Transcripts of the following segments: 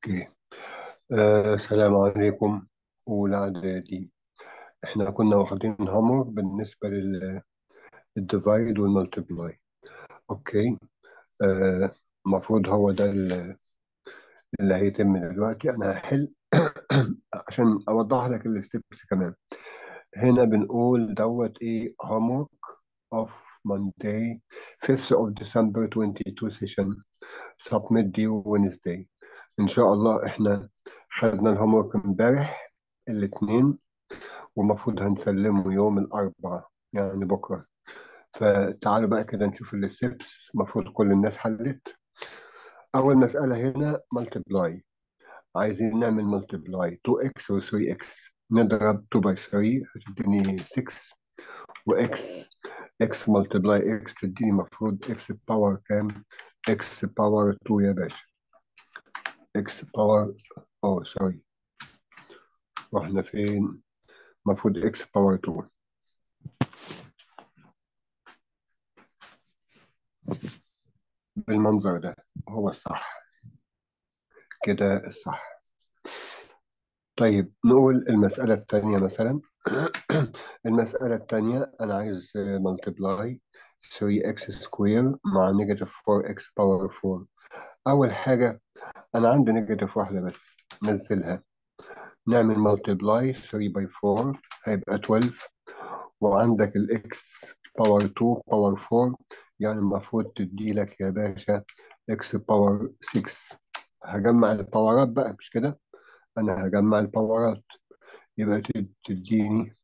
اوكي آه، السلام عليكم أولى إعدادي إحنا كنا واخدين هامور بالنسبة للديفايد والملتبلاي أوكي آه، المفروض هو ده ال- اللي هيتم دلوقتي أنا هحل عشان أوضح لك الستبس كمان هنا بنقول دوت إيه هامورك of Monday 5th of December 22 session submit due Wednesday إن شاء الله إحنا خدنا الهومورك امبارح الاثنين والمفروض هنسلمه يوم الأربعاء يعني بكرة فتعالوا بقى كده نشوف الستبس المفروض كل الناس حلت أول مسألة هنا ملتبلاي عايزين نعمل ملتبلاي 2x و 3x نضرب 2 باي 3 هتديني 6 و x x ملتبلاي x تديني المفروض x باور كام x باور 2 يا باشا x باور أوه سوري واحنا فين المفروض x باور 2 بالمنظر ده هو الصح كده الصح طيب نقول المسألة الثانية مثلا المسألة الثانية أنا عايز ملتبلاي 3x سكوير مع نيجاتيف 4x باور 4 أول حاجة أنا عندي نيجاتيف واحدة بس نزلها نعمل ملتبلاي 3 باي 4 هيبقى 12 وعندك الإكس باور 2 باور 4 يعني المفروض تديلك يا باشا إكس باور 6 هجمع الباورات بقى مش كده أنا هجمع الباورات يبقى تد- تديني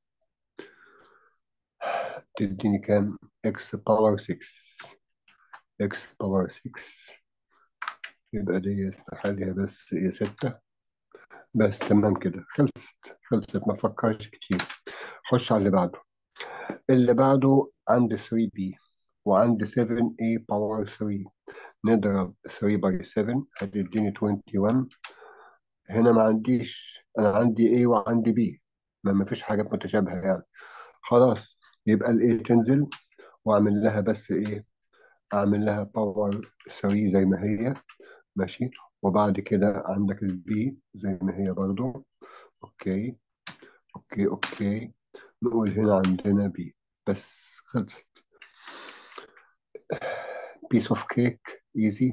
تديني كام اكس باور 6 اكس باور 6 يبقى دي نخليها بس ايه 6 بس تمام كده خلصت خلصت ما فكرش كتير خش على اللي بعده اللي بعده عندي 3 بي وعندي 7 a باور 3 نضرب 3 باي 7 هتديني 21 هنا ما عنديش انا عندي a وعندي b ما ما فيش حاجات متشابهة يعني خلاص يبقى ال a تنزل واعمل لها بس ايه اعمل لها باور 3 زي ما هي ماشي وبعد كده عندك البي زي ما هي برضو اوكي اوكي اوكي نقول هنا عندنا بي بس خلصت بيس اوف كيك ايزي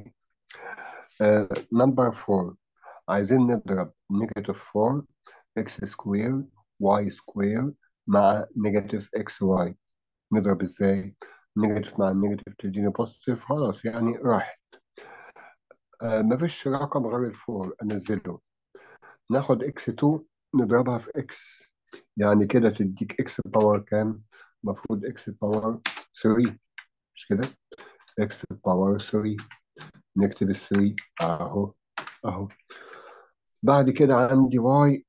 نمبر 4 عايزين نضرب نيجاتيف 4 اكس سكوير واي سكوير مع نيجاتيف اكس واي نضرب ازاي نيجاتيف مع النيجاتيف تديني بوزيتيف خلاص يعني راحت آه مفيش رقم غير الفور انزله ناخد اكس 2 نضربها في اكس يعني كده تديك اكس باور كام المفروض اكس باور 3 مش كده اكس باور 3 نكتب ال 3 اهو اهو بعد كده عندي واي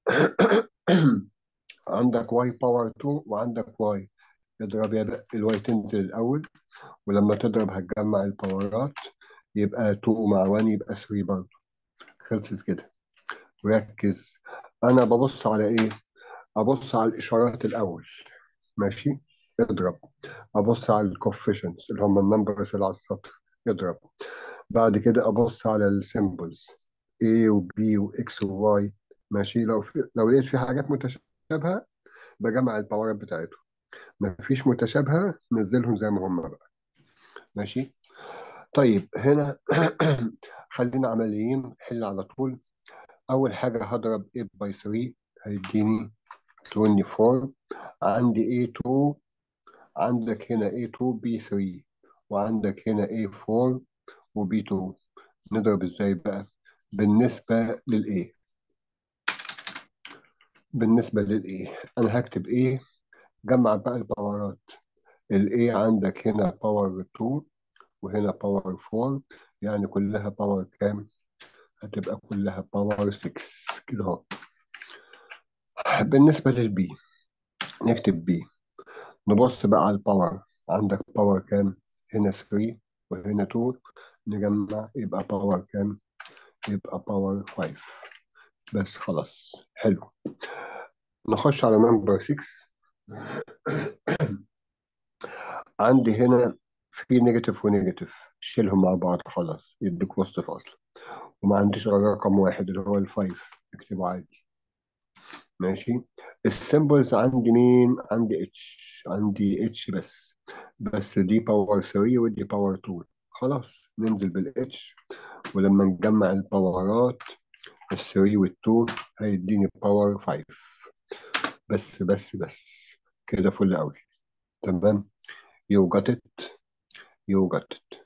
عندك واي باور 2 وعندك واي اضرب يا الواي تنزل الاول ولما تضرب هتجمع الباورات يبقى 2 مع 1 يبقى 3 برضه خلصت كده ركز انا ببص على ايه ابص على الاشارات الاول ماشي اضرب ابص على الكوفيشنتس اللي هم النمبرز اللي على السطر اضرب بعد كده ابص على السيمبلز A و B و X و Y ماشي لو في لو لقيت في حاجات متشابهة بجمع الباورات بتاعتهم ما فيش متشابهة نزلهم زي ما هم بقى ماشي طيب هنا خلينا عمليين حل على طول أول حاجة هضرب 8 باي 3 هيديني 24 عندي A2 عندك هنا A2 B3 وعندك هنا A4 و B2 نضرب ازاي بقى بالنسبة للA بالنسبة للA أنا هكتب A جمع بقى الباورات الA عندك هنا باور 2 وهنا باور 4 يعني كلها باور كام؟ هتبقى كلها باور 6 كده اهو بالنسبة للبي نكتب بي نبص بقى على الباور عندك باور كام؟ هنا 3 وهنا 2 نجمع يبقى باور كام؟ يبقى باور 5 بس خلاص حلو نخش على نمبر 6 عندي هنا في نيجاتيف ونيجاتيف شيلهم مع بعض خلاص يديك بوزيتيف اصلا وما عنديش غير رقم واحد اللي هو الفايف اكتبه عادي ماشي السيمبلز عندي مين عندي اتش عندي اتش بس بس دي باور 3 ودي باور 2 خلاص ننزل بالاتش ولما نجمع الباورات ال 3 وال 2 هيديني باور 5 بس بس بس كده فل قوي تمام you got it you got it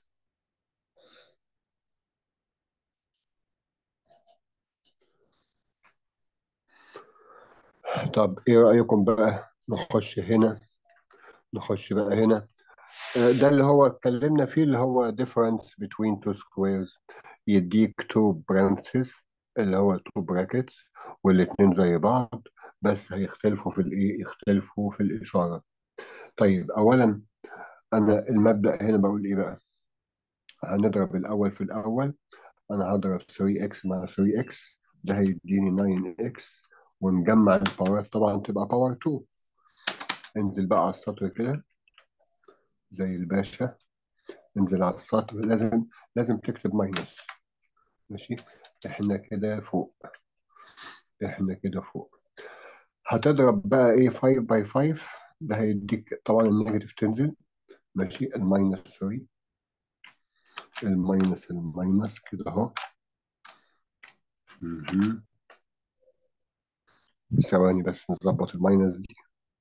طب ايه رأيكم بقى نخش هنا نخش بقى هنا آه، ده اللي هو اتكلمنا فيه اللي هو difference between two squares يديك two parentheses اللي هو two brackets والاتنين زي بعض بس هيختلفوا في الايه يختلفوا في الإشارة طيب أولا أنا المبدأ هنا بقول إيه بقى هنضرب الأول في الأول أنا هضرب 3x مع 3x ده هيديني 9x ونجمع الباورات طبعا تبقى باور 2 انزل بقى على السطر كده زي الباشا انزل على السطر لازم لازم تكتب ماينس ماشي احنا كده فوق احنا كده فوق هتضرب بقى ايه 5 باي 5 ده هيديك طبعا النيجاتيف تنزل ماشي الماينس سوري الماينس الماينس كده اهو مهم. ثواني بس نظبط الماينس دي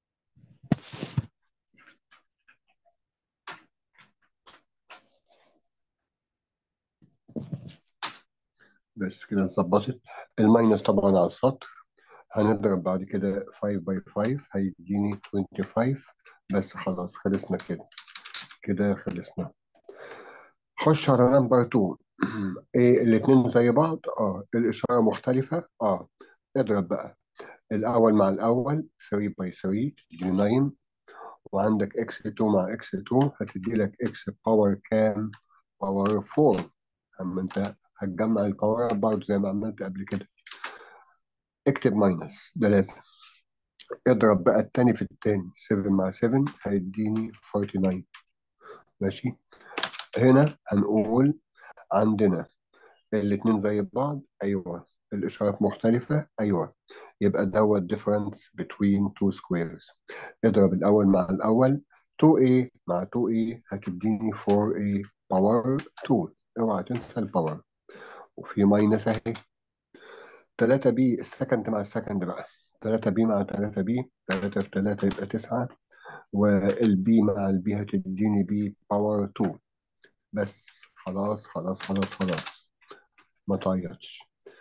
بس كده اتظبطت الماينس طبعا على السطر هنضرب بعد كده 5 باي 5 هيديني 25 بس خلاص خلصنا كده كده خلصنا خش على نمبر 2 ايه الاتنين زي بعض اه الاشاره مختلفه اه اضرب بقى الاول مع الاول 3 باي 3 تديني 9 وعندك اكس 2 مع اكس 2 هتدي لك اكس باور كام باور 4 اما انت هتجمع الباور برضه زي ما عملت قبل كده اكتب ماينس ده لازم اضرب بقى التاني في التاني 7 مع 7 هيديني 49 ماشي هنا هنقول عندنا الاتنين زي بعض ايوه الاشارات مختلفة ايوه يبقى دوت difference between two squares اضرب الاول مع الاول 2a مع 2a هتديني 4a باور 2 اوعى تنسى الباور وفي ماينس اهي 3b السكند مع السكند بقى 3b مع 3b 3 في 3 يبقى 9 والبي مع البي هتديني بي باور 2 بس خلاص خلاص خلاص خلاص ما تعيطش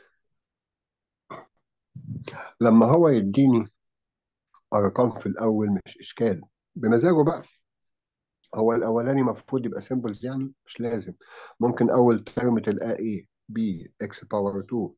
لما هو يديني ارقام في الاول مش اشكال بمزاجه بقى هو الاولاني المفروض يبقى سيمبلز يعني مش لازم ممكن اول ترم تلقاه ايه بي اكس باور 2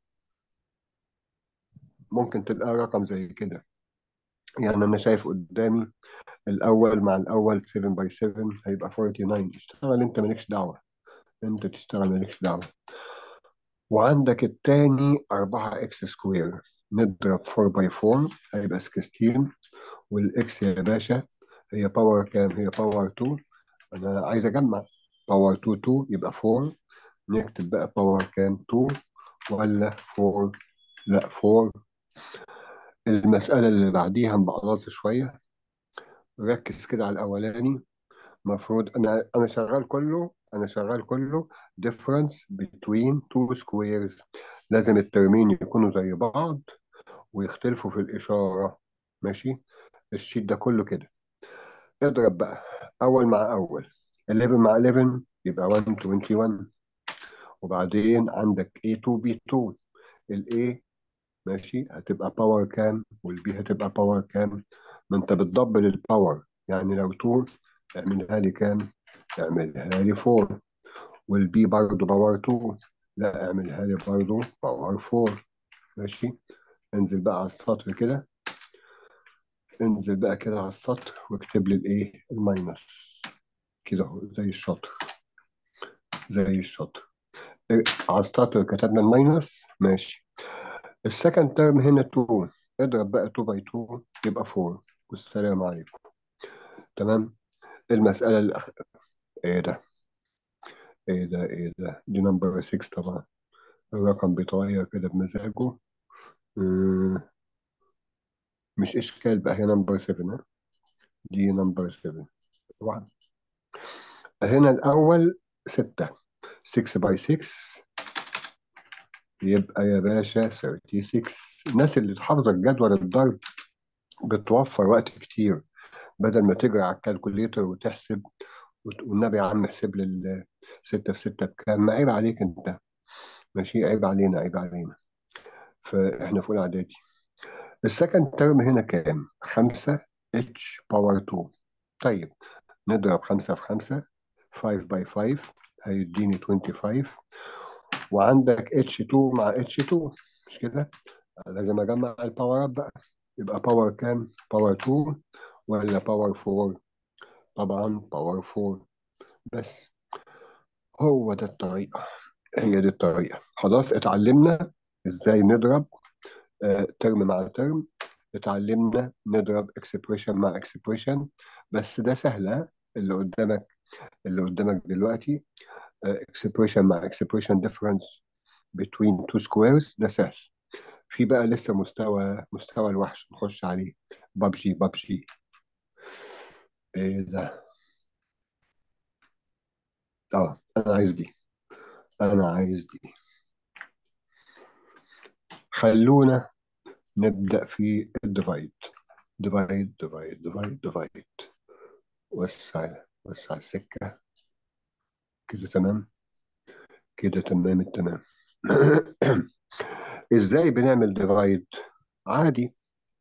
ممكن تلقاه رقم زي كده يعني انا شايف قدامي الاول مع الاول 7 باي 7 هيبقى 49 اشتغل انت مالكش دعوه انت تشتغل مالكش دعوه وعندك التاني 4 اكس سكوير نضرب 4 باي 4 هيبقى 16 والاكس يا باشا هي باور كام هي باور 2 انا عايز اجمع باور 2 2 يبقى 4 نكتب بقى باور كام 2 ولا 4 لا 4 المسألة اللي بعديها مبقلاصة شوية ركز كده على الأولاني المفروض أنا أنا شغال كله أنا شغال كله difference between two squares لازم الترمين يكونوا زي بعض ويختلفوا في الإشارة ماشي الشيت ده كله كده اضرب بقى أول مع أول 11 مع 11 يبقى 121 وبعدين عندك A2 B2 ال A ماشي هتبقى باور كام والبي هتبقى باور كام ما انت بتدبل الباور يعني لو 2 اعملها لي كام اعملها لي 4 والبي برضه باور 2 لا اعملها لي برضه باور 4 ماشي انزل بقى على السطر كده انزل بقى كده على السطر واكتب لي الايه الماينس كده اهو زي الشطر زي الشطر إيه، على السطر كتبنا الماينس ماشي السكند ترم هنا 2 اضرب بقى 2 باي 2 يبقى 4 والسلام عليكم تمام المسألة الأخ... ايه ده ايه ده ايه ده دي نمبر 6 طبعا الرقم بيتغير كده بمزاجه آه، مش إشكال بقى هي نمبر 7 ها؟ دي نمبر 7 طبعا هنا الأول 6 6 باي 6 يبقى يا باشا 36 الناس اللي حافظة الجدول الضرب بتوفر وقت كتير بدل ما تجري على الكالكوليتر وتحسب وت- والنبي يا عم احسب لي ال 6 في 6 بكام ما عيب عليك انت ماشي عيب علينا عيب علينا فاحنا في اولى اعدادي السكند ترم هنا كام 5 اتش باور 2 طيب نضرب 5 في 5 5 باي 5 هيديني 25 وعندك اتش 2 مع اتش 2 مش كده لازم اجمع الباورات بقى يبقى باور كام باور 2 ولا باور 4 طبعا باور 4 بس هو ده الطريقة هي دي الطريقة خلاص اتعلمنا ازاي نضرب آه، ترم مع ترم اتعلمنا نضرب اكسبريشن مع اكسبريشن بس ده سهلة اللي قدامك اللي قدامك دلوقتي اكسبريشن مع اكسبريشن difference between two squares ده سهل في بقى لسه مستوى مستوى الوحش نخش عليه ببجي ببجي ايه ده اه انا عايز دي انا عايز دي خلونا نبدأ في الديفايد ديفايد ديفايد ديفايد ديفايد وسع وسع السكة كده تمام كده تمام التمام ازاي بنعمل ديفايد عادي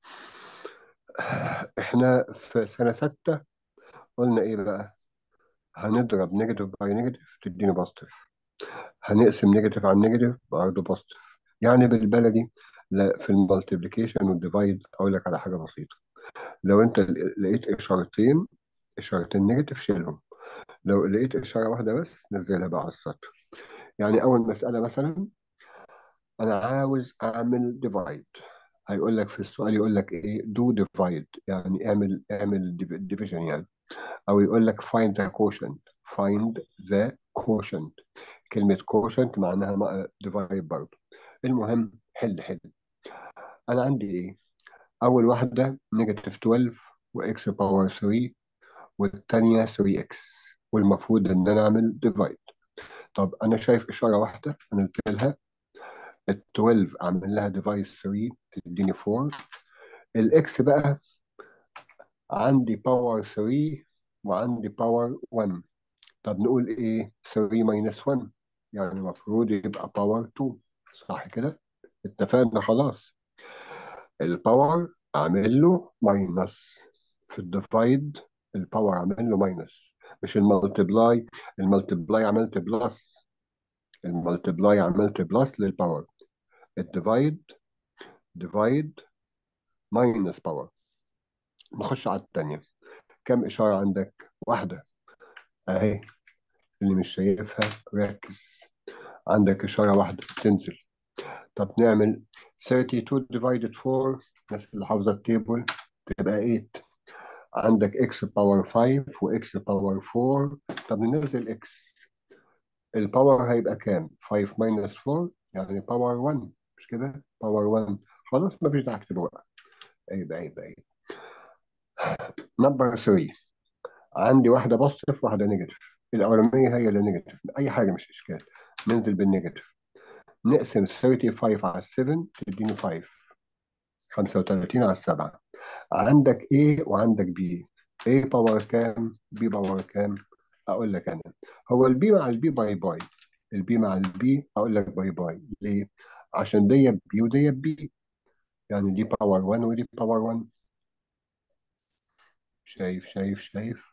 احنا في سنة ستة قلنا ايه بقى هنضرب نيجاتيف باي نيجاتيف تديني بوزيتيف هنقسم نيجاتيف عن نيجاتيف برضه بوزيتيف يعني بالبلدي لا في المالتيبليكيشن والديفايد اقول لك على حاجة بسيطة لو انت لقيت اشارتين اشارتين نيجاتيف شيلهم لو لقيت اشارة واحدة بس نزلها بقى على السطر يعني اول مسألة مثلا انا عاوز اعمل ديفايد هيقول لك في السؤال يقول لك ايه دو ديفايد يعني اعمل اعمل ديفيجن يعني او يقول لك find the quotient find the quotient كلمة quotient معناها ديفايد برضه المهم حل حل انا عندي ايه اول واحدة نيجاتيف 12 واكس باور 3 والتانية 3x والمفروض ان انا اعمل ديفايد طب انا شايف اشارة واحدة انزلها ال 12 اعمل لها ديفايد 3 تديني 4 الاكس بقى عندي باور 3 وعندي باور 1 طب نقول ايه 3 ماينس 1 يعني المفروض يبقى باور 2 صح كده اتفقنا خلاص الباور اعمل له ماينس في الديفايد الباور اعمل له ماينس مش المالتبلاي المالتبلاي عملت بلس المالتبلاي عملت بلس للباور الديفايد ديفايد ماينس باور نخش على الثانيه كم اشاره عندك واحده اهي اللي مش شايفها ركز عندك اشاره واحده تنزل طب نعمل 32 divided 4 الناس اللي حافظه التيبل تبقى 8 عندك x باور 5 وx باور 4 طب ننزل x الباور هيبقى كام 5 minus 4 يعني باور 1 مش كده باور 1 خلاص مفيش داعي اكتب ورقه عيب عيب عيب نمبر 3 عندي واحده بوزيتيف واحده نيجاتيف الاولانيه هي اللي نيجاتيف اي حاجه مش اشكال ننزل بالنيجاتيف نقسم 35 على 7 تديني 5 35 على 7 عندك A وعندك B A باور كام B باور كام اقول لك انا هو البي مع البي باي باي البي مع البي اقول لك باي باي ليه عشان دي بي ودي بي يعني دي باور 1 ودي باور 1 شايف شايف شايف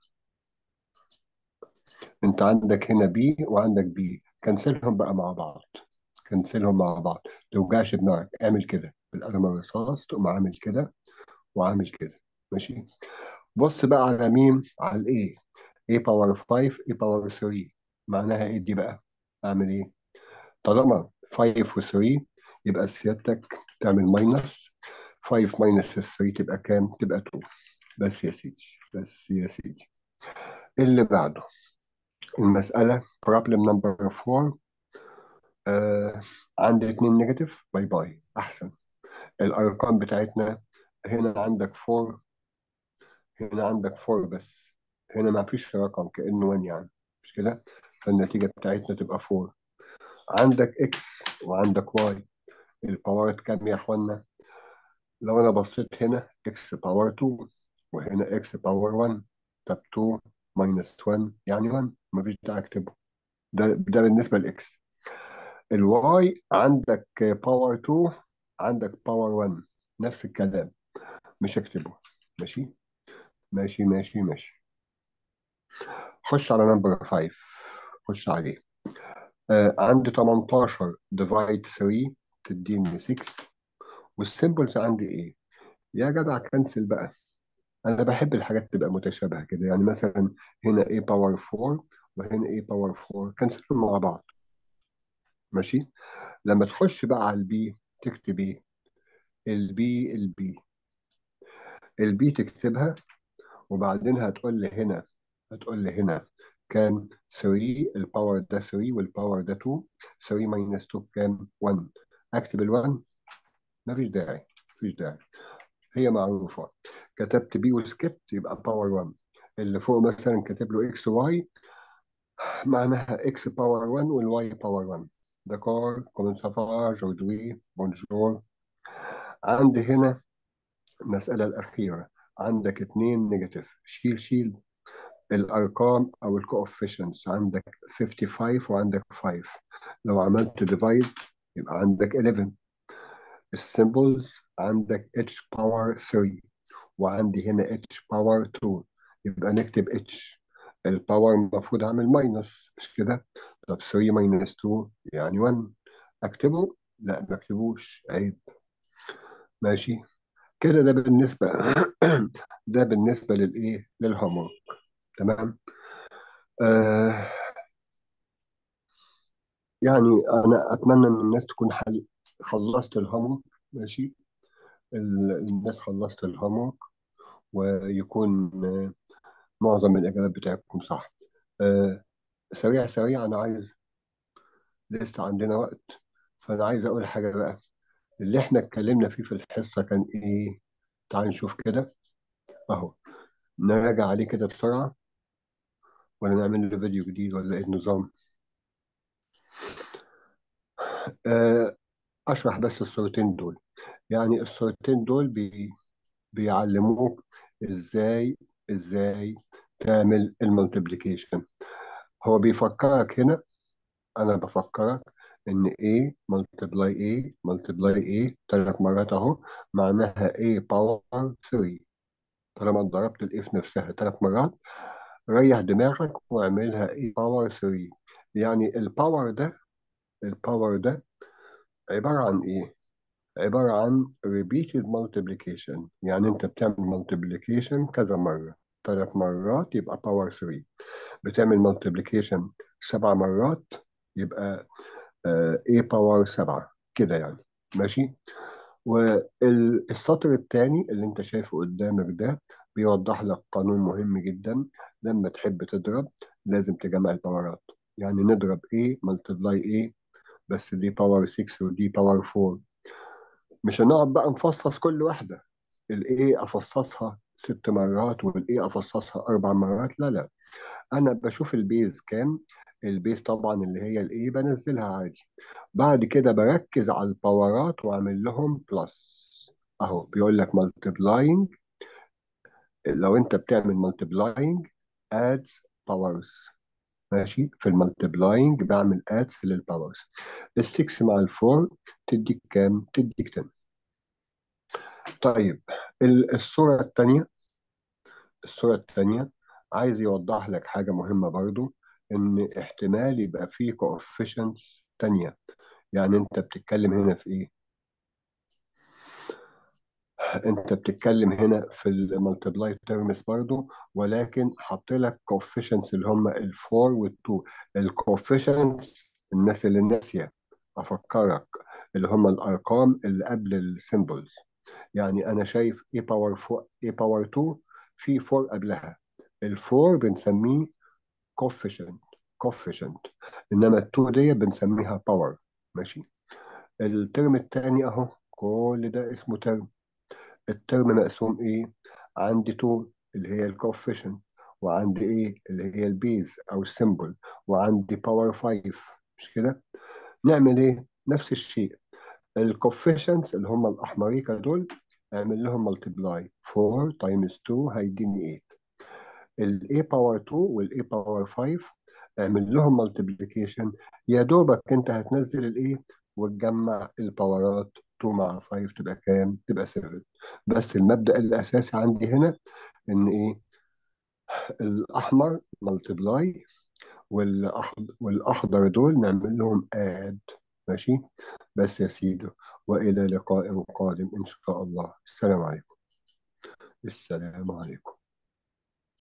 انت عندك هنا بي وعندك بي كنسلهم بقى مع بعض كنسلهم مع بعض توجعش دماغك اعمل كده بالقلم الرصاص تقوم عامل كده وعامل كده ماشي بص بقى على مين على الايه a باور 5 a باور 3 معناها ايه دي بقى اعمل ايه طالما 5 و3 يبقى سيادتك تعمل ماينس 5 ماينس 3 تبقى كام تبقى 2 بس يا سيدي بس يا سيدي اللي بعده المسألة problem number 4 آه عندي اتنين نيجاتيف باي باي احسن الارقام بتاعتنا هنا عندك 4 هنا عندك 4 بس هنا ما فيش رقم كأنه 1 يعني مش كده فالنتيجة بتاعتنا تبقى 4 عندك اكس وعندك واي الباورات كام يا اخوانا لو انا بصيت هنا اكس باور 2 وهنا اكس باور 1 طب 2 ماينس 1 يعني 1 مفيش داعي اكتبه ده ده بالنسبة لاكس الواي عندك باور 2 عندك باور 1 نفس الكلام مش هكتبه ماشي ماشي ماشي ماشي خش على نمبر 5 خش عليه آه عندي 18 ديفايد 3 تديني 6 والسيمبلز عندي ايه يا جدع كنسل بقى انا بحب الحاجات تبقى متشابهه كده يعني مثلا هنا a باور 4 وهنا a باور 4 كنسلهم مع بعض ماشي لما تخش بقى على البي تكتب ايه البي البي البي تكتبها وبعدين هتقول لي هنا هتقول لي هنا كام 3 الباور ده 3 والباور ده 2 3 ماينس 2 كام 1 اكتب ال1 مفيش داعي مفيش داعي هي معروفه كتبت بي وسكت يبقى باور 1 اللي فوق مثلا كاتب له اكس واي معناها اكس باور 1 والواي باور 1 دكار كومن سافار جودوي بونجور عندي هنا المسألة الأخيرة عندك اتنين نيجاتيف شيل شيل الأرقام أو الكوفيشنتس عندك 55 وعندك 5 لو عملت ديفايد يبقى عندك 11 السيمبلز عندك h باور 3 وعندي هنا h باور 2 يبقى نكتب h الباور المفروض اعمل ماينس مش كده طب 3 ماينس 2 يعني 1 اكتبه لا ما اكتبوش عيب ماشي كده ده بالنسبة ده بالنسبة للايه للهومورك تمام آه يعني انا اتمنى ان الناس تكون حل... خلصت الهومورك ماشي ال- الناس خلصت الهومورك ويكون آه، معظم الاجابات بتاعتكم صح آه سريع سريع انا عايز لسه عندنا وقت فانا عايز اقول حاجة بقى اللي احنا اتكلمنا فيه في الحصة كان ايه تعال نشوف كده اهو نراجع عليه كده بسرعة ولا نعمل له فيديو جديد ولا ايه النظام آه اشرح بس الصورتين دول يعني الصورتين دول بي بيعلموك ازاي ازاي تعمل المultiplication هو بيفكرك هنا انا بفكرك ان A multiply A multiply A ثلاث مرات اهو معناها A باور 3 طالما ضربت الاي في نفسها ثلاث مرات ريح دماغك واعملها اي باور 3 يعني الباور ده الباور ده عبارة عن ايه؟ عبارة عن repeated multiplication يعني انت بتعمل multiplication كذا مرة ثلاث مرات يبقى باور 3 بتعمل multiplication سبع مرات يبقى آه a باور 7 كده يعني ماشي والسطر الثاني اللي انت شايفه قدامك ده بيوضح لك قانون مهم جدا لما تحب تضرب لازم تجمع الباورات يعني نضرب A ملتبلاي A بس دي باور 6 ودي باور 4 مش هنقعد بقى نفصص كل واحدة الاي افصصها ست مرات والاي افصصها اربع مرات لا لا انا بشوف البيز كام البيز طبعا اللي هي الاي بنزلها عادي بعد كده بركز على الباورات واعمل لهم بلس اهو بيقول لك multiplying لو انت بتعمل multiplying adds powers ماشي في المالتبلاينج بعمل adds للباورز ال6 مع ال4 تديك كام تديك 10 طيب ال- الصورة الثانية الصورة الثانية عايز يوضح لك حاجة مهمة برضو ان احتمال يبقى فيه coefficients تانية يعني انت بتتكلم هنا في ايه انت بتتكلم هنا في المالتبلاي تيرمز برضو ولكن حط لك coefficients اللي هم ال4 وال2 الكوفيشنتس الناس اللي ناسيه افكرك اللي هم الارقام اللي قبل السيمبلز يعني انا شايف a باور 4 a باور 2 في 4 قبلها ال4 بنسميه coefficient coefficient انما ال2 دي بنسميها باور ماشي الترم التاني اهو كل ده اسمه ترم الترم مقسوم ايه عندي تو اللي هي الكوفيشنت وعندي ايه اللي هي البيز او السيمبل وعندي باور 5 مش كده نعمل ايه نفس الشيء الكوفيشنتس اللي هم الاحمريكا دول اعمل لهم ملتبلاي 4 تايمز 2 هيديني 8 الاي باور 2 والاي باور 5 اعمل لهم ملتبليكيشن يا دوبك انت هتنزل الايه وتجمع الباورات 2 مع 5 تبقى كام؟ تبقى 7 بس المبدأ الأساسي عندي هنا إن إيه؟ الأحمر ملتبلاي والأخضر, والأخضر دول نعمل لهم آد ماشي؟ بس يا سيدي وإلى لقاء قادم إن شاء الله السلام عليكم السلام عليكم